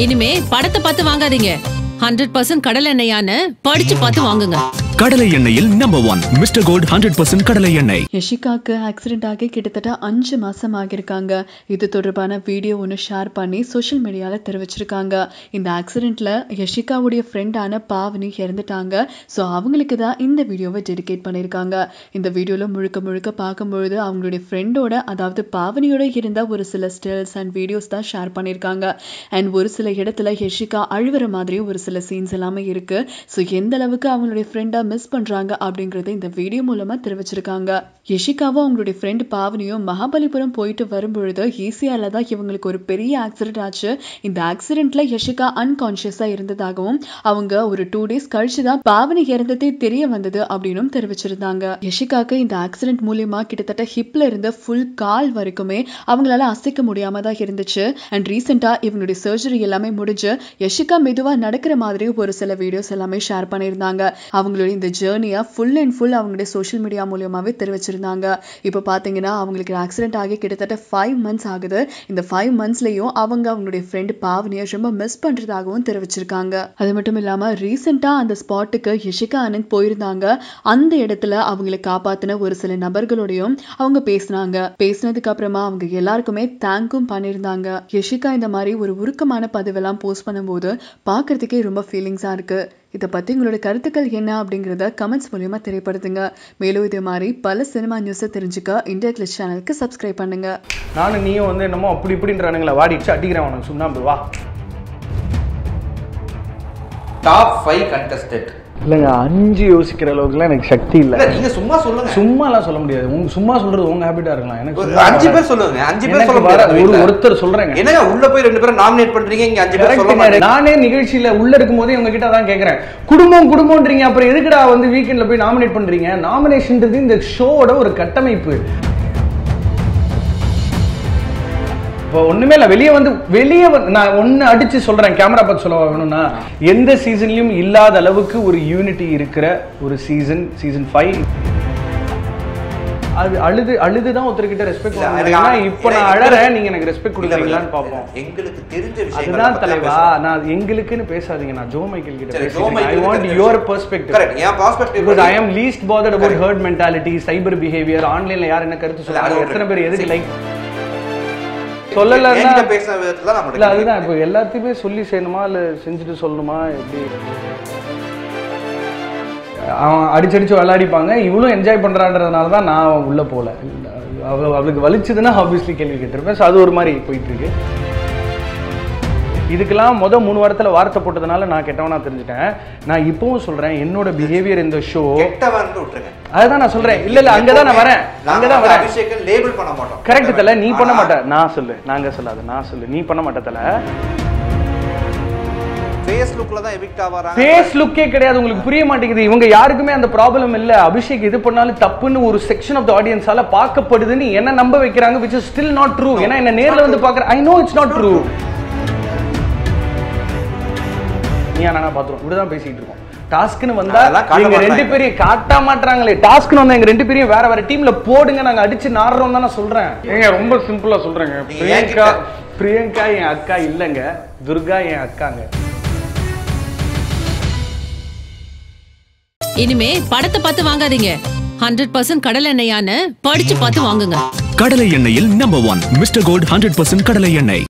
இனிமே படத்தை பார்த்து வாங்காதீங்க ஹண்ட்ரட் பர்சன்ட் கடல் எண்ணெயான்னு படிச்சு பார்த்து வாங்குங்க கடலை எண்ணெயில் number one Mister Gold hundred percent கடலை எண்ணெய் யஷிகாக்கு ஆக்சிடென்ட் ஆகி கிட்டத்தட்ட அஞ்சு மாசம் ஆகியிருக்காங்க இது தொடர்பான வீடியோ ஒன்று ஷேர் பண்ணி சோஷியல் மீடியாவில் தெரிவிச்சிருக்காங்க இந்த ஆக்சிடென்ட்ல யஷிகாவுடைய ஃப்ரெண்டான பாவனி இறந்துட்டாங்க ஸோ அவங்களுக்கு தான் இந்த வீடியோவை டெடிகேட் பண்ணியிருக்காங்க இந்த வீடியோவில் முழுக்க முழுக்க பார்க்கும்பொழுது அவங்களுடைய ஃப்ரெண்டோட அதாவது பாவனியோட இருந்த ஒரு சில ஸ்டில்ஸ் அண்ட் வீடியோஸ் தான் ஷேர் பண்ணியிருக்காங்க அண்ட் ஒரு சில இடத்துல யஷிகா அழுவுற மாதிரி ஒரு சில சீன்ஸ் எல்லாமே இருக்கு ஸோ எந்த அளவுக்கு அவங்களுடைய ஃப்ரெண்டை மிஸ் பண்றாங்க அப்படிங்கறத இந்த வீடியோ மூலமா தெரிவிச்சிருக்காங்க யஷிகாவும் அவங்களுடைய ஃப்ரெண்ட் பாவனியும் மகாபலிபுரம் போயிட்டு வரும்பொழுது ஈசியால தான் இவங்களுக்கு ஒரு பெரிய ஆக்சிடென்ட் ஆச்சு இந்த ஆக்சிடென்ட்ல யஷிகா அன்கான்சியஸா இருந்ததாகவும் அவங்க ஒரு டூ டேஸ் கழிச்சு தான் பாவனி இறந்ததே தெரிய வந்தது அப்படின்னும் தெரிவிச்சிருந்தாங்க யஷிகாக்கு இந்த ஆக்சிடென்ட் மூலியமா கிட்டத்தட்ட ஹிப்ல இருந்த ஃபுல் கால் வரைக்குமே அவங்களால அசைக்க முடியாம தான் இருந்துச்சு அண்ட் ரீசெண்டா இவங்களுடைய சர்ஜரி எல்லாமே முடிஞ்சு யஷிகா மெதுவா நடக்கிற மாதிரி ஒரு சில வீடியோஸ் எல்லாமே ஷேர் பண்ணியிருந்தாங்க அவங்களுடைய இந்த ஜேர்னியை ஃபுல் அண்ட் ஃபுல் அவங்களுடைய சோஷியல் மீடியா மூலியமாவே தெரிவிச்சிருந்தாங்க இப்போ பார்த்தீங்கன்னா அவங்களுக்கு ஆக்சிடென்ட் ஆகி கிட்டத்தட்ட ஃபைவ் மந்த்ஸ் ஆகுது இந்த ஃபைவ் மந்த்ஸ்லயும் அவங்க அவங்களுடைய ஃப்ரெண்ட் பாவனியை ரொம்ப மிஸ் பண்றதாகவும் தெரிவிச்சிருக்காங்க அது மட்டும் இல்லாம ரீசெண்டா அந்த ஸ்பாட்டுக்கு யஷிகா ஆனந்த் போயிருந்தாங்க அந்த இடத்துல அவங்களை காப்பாத்தின ஒரு சில நபர்களோடையும் அவங்க பேசினாங்க பேசினதுக்கு அப்புறமா அவங்க எல்லாருக்குமே தேங்க்கும் பண்ணியிருந்தாங்க யஷிகா இந்த மாதிரி ஒரு உருக்கமான பதிவெல்லாம் போஸ்ட் பண்ணும்போது பார்க்கறதுக்கே ரொம்ப ஃபீலிங்ஸா இருக்கு இதை பத்தி உங்களோட கருத்துக்கள் என்ன அப்படிங்கறத கமெண்ட்ஸ் மூலியமா தெரியப்படுத்துங்க மேலும் இதே மாதிரி பல சினிமா நியூஸை தெரிஞ்சுக்க இந்தியா கிளிஸ் சேனலுக்கு சப்ஸ்கிரைப் பண்ணுங்க நானும் நீயும் வந்து என்னமோ அப்படி இப்படின்றானுங்களே வாடிச்சு அடிக்கிறேன் உனக்கு சுண்ணாம்பு வா டாப் ஃபைவ் கண்டஸ்டன்ட் இல்லைங்க அஞ்சு யோசிக்கிற அளவுக்குலாம் எனக்கு சக்தி இல்லை இல்ல நீங்க சும்மா சொல்லுங்க சும்மாலாம் சொல்ல முடியாது உங்க சும்மா சொல்றது உங்க ஹேபிட்டா இருக்கலாம் எனக்கு ஒரு சும்மா அஞ்சு வராது. பேர் சொல்லுங்க அஞ்சு பேர் எனக்கு சொல்ல வர- முடியாது ஒரு வீட்ல. ஒருத்தர் சொல்றேங்க என்னங்க உள்ள போய் ரெண்டு பேரும் நாமினேட் பண்றீங்க இங்க அஞ்சு பேர் சொல்ல Correct ங்க. மாட்டீங்க நானே நிகழ்ச்சியில உள்ள இருக்கும் போதே உங்க கிட்ட தான் கேக்குறேன் குடும்பம் குடும்பம்ன்றீங்க அப்புறம் எதுக்குடா வந்து வீக்கெண்ட்ல போய் நாமினேட் பண்றீங்க நாமினேஷன்ன்றது இந்த ஷோவோட ஒரு கட்டமைப்பு இப்போ ஒண்ணுமே இல்ல வெளியே வந்து வெளியே வந்து நான் ஒண்ணு அடிச்சு சொல்றேன் கேமரா பார்த்து சொல்ல வேணும்னா எந்த சீசன்லயும் இல்லாத அளவுக்கு ஒரு யூனிட்டி இருக்கிற ஒரு சீசன் சீசன் ஃபைவ் அது அழுது அழுதுதான் ஒருத்தர்கிட்ட ரெஸ்பெக்ட் இல்ல, வாங்குறேன் எனக்கு ஏன்னா இப்போ நான் எனக்கு- அழறேன் நீங்க எனக்கு ரெஸ்பெக்ட் இல்ல, இல்ல, கொடுக்குறீங்களான்னு பார்ப்போம் எங்களுக்கு தெரிஞ்ச விஷயங்கள் அதுதான் தலைவா நான் எங்களுக்குன்னு பேசாதீங்க நான் ஜோ மைக்கேல் கிட்ட சரி, ஜோ பேசுறேன் ஐ மைக்கேல் வாண்ட் கிட்ட யுவர் பேசு. Perspective Correct. என் perspective பிகாஸ் ஐ படி- am least bothered about Correct. Herd mentality cyber behaviour ஆன்லைன்ல யார் என்ன கருத்து இல்ல, அது சொல்றாங்க okay. எத்தனை பேர் எதுக்கு சரி. லைக் சொல்லலன்னா என்கிட்ட பேசின விதத்துல நான் இல்ல அதுதான் இப்போ எல்லாத்தையுமே சொல்லி செய்யணுமா இல்ல செஞ்சுட்டு சொல்லணுமா எப்படி அவன் அடிச்சடிச்சு விளையாடிப்பாங்க இவளும் என்ஜாய் பண்றான்றதுனால தான் நான் உள்ள போல இல்ல, அவ அவளுக்கு வலிச்சதுன்னா ஆப்வியஸ்லி கேள்வி கேட்டிருப்பேன் ஸோ அது ஒரு மாதிரி போயிட்டு இருக்கு இதுக்கெல்லாம் முத மூணு வாரத்துல வார்த்தை போட்டதுனால நான் கெட்டவனா தெரிஞ்சுட்டேன் நான் இப்பவும் சொல்றேன் என்னோட பிஹேவியர் இந்த ஷோ கெட்டவன் விட்டுருங்க அதுதான் நான் சொல்றேன் இல்ல இல்ல அங்கதான் நான் வரேன் நாங்க அங்கதான் வந்து வரேன் அபிஷேகம் லேபிள் பண்ண மாட்டோம் கரெக்ட் தல நீ பண்ண ஆனா, மாட்ட நான் சொல்லு நாங்க சொல்லாத நான் சொல்லு நீ பண்ண மாட்ட தல ஃபேஸ்புக்ல தான் எவிக்ட் ஆவாராங்க ஃபேஸ் லுக்கே கிடையாது உங்களுக்கு புரிய மாட்டேங்குது இவங்க யாருக்குமே அந்த ப்ராப்ளம் இல்ல அபிஷேக் இது பண்ணாலும் தப்புன்னு ஒரு செக்ஷன் ஆஃப் த ஆடியன்ஸால பார்க்கப்படுதுன்னு என்ன நம்ப வைக்கிறாங்க which is still not true ஏன்னா என்ன நேர்ல வந்து பாக்குற I know it's not true நீ நானா பாத்துறோம் இப்படிதான் பேசிட்டு இருக்கோம் டாஸ்க்னு வந்தா அதெல்லாம் காட்ட எங்க ரெண்டு மாட்டாங்க. பேரையும் காட்ட மாட்டாங்களே டாஸ்க்னு வந்தா எங்க ரெண்டு பேரையும் வேற வேற டீம்ல போடுங்க நாங்க அடிச்சு நாடுறோம் தான் நான் சொல்றேன் ஏங்க ரொம்ப சிம்பிளா சொல்றேங்க நீங்க பிரியங்கா என்கிட்ட- பிரியங்கா என் அக்கா இல்லங்க துர்கா என் அக்காங்க இனிமே படத்தை பார்த்து வாங்காதீங்க ஹண்ட்ரட் பர்சன்ட் கடல் எண்ணெயான்னு படிச்சு பார்த்து வாங்குங்க கடலை எண்ணெயில் number one Mister Gold hundred percent கடலை எண்ணெய்